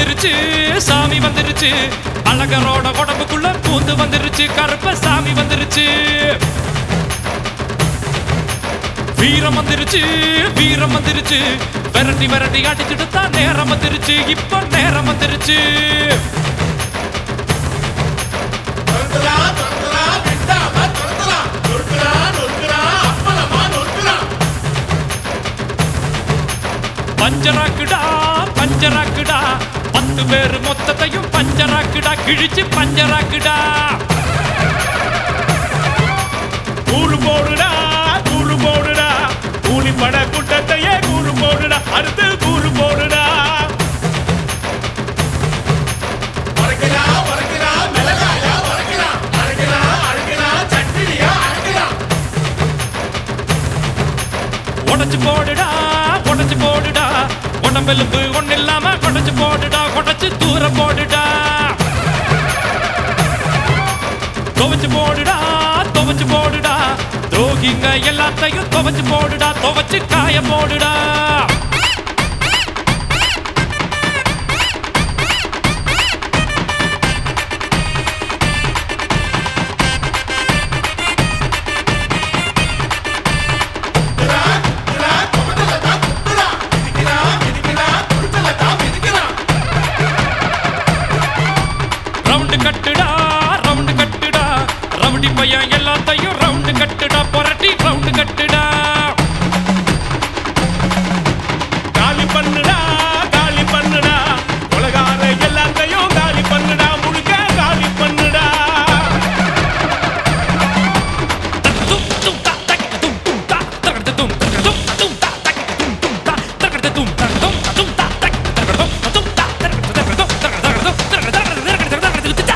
வந்துருச்சு சாமி வந்துருச்சு அழகரோட உடம்புக்குள்ள பூந்து வந்துருச்சு கருப்ப சாமி வந்துருச்சு வீரம் வந்துருச்சு வீரம் வந்துருச்சு விரட்டி விரட்டி அடிச்சுட்டு தான் நேரம் வந்துருச்சு இப்ப நேரம் வந்துருச்சு துரத்துறான், துரத்துறான், விட்டாம துரத்துறான். நொறுக்குறான், நொறுக்குறான், அப்பளமா நொறுக்குறான். பஞ்சராக்குடா பஞ்சராக்குடா பத்து பேர் மொத்தத்தையும் பஞ்சராக்குடா கிழிச்சு பஞ்சராக்குடா கூறு போடுடா கூறு போடுடா கூலிப்பட கூட்டத்தையே கூறு போடுடா அடுத்து கூறு போடுடா உரைக்கிறான், உரைக்கிறான், மிளகாயா உரைக்கிறான். அரைக்கிறான், அரைக்கிறான், சட்னியா அரைக்கிறான். உடைச்சு போடுடா உடைச்சு போடுடா உடம்பெலும்பு ஒண்ணு இல்லாம உடைச்சு போடுடா உடைச்சு தூர போடுடா துவச்சு போடுடா துவச்சு போடுடா துரோகிங்க எல்லாத்தையும் துவச்சு போடுடா துவச்சு காய போடுடா குத்துறான், குத்துறான், குமட்டல தான் குத்துறான். மிதிக்கிறான், மிதிக்கிறான், குருத்தல தான் மிதிக்கிறான். ரவுண்டு கட்டுடா ரவுண்டு கட்டுடா ரவுடி பையன் எல்லாத்தையும் ரவுண்டு கட்டுடா புரட்டி ரவுண்டு கட்டுடா காலி பண்ணுடா காலி பண்ணுடா உலகார எல்லாத்தையும் காலி பண்ணுடா முழுக்க காலி பண்ணுடா தும் தும் தா தக் தும் தும் தா தக் தும் தும் தும் தா தக் தும் தும் தா தக் தும் தக் தும் தும் தா தக் தக் தும் தும் தா தக் தக் தும் தக் தக் தும் தக் தக் தக் தக் தக்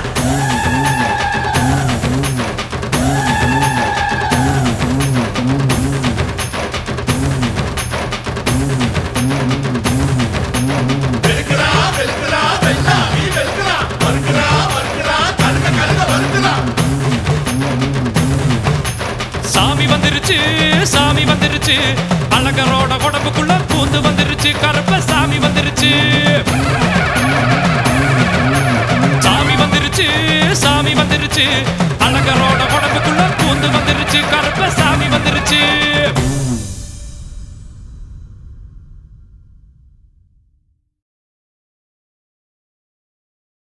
வெறுக்கிறான், வெறுக்கிறான், வெள்ளாவி வெறுக்கிறான். வறுக்கிறான், வறுக்கிறான், கழுத, கழுத வறுக்கிறான். சாமி வந்துருச்சு சாமி வந்துருச்சு அழகரோட உடம்புக்குள்ள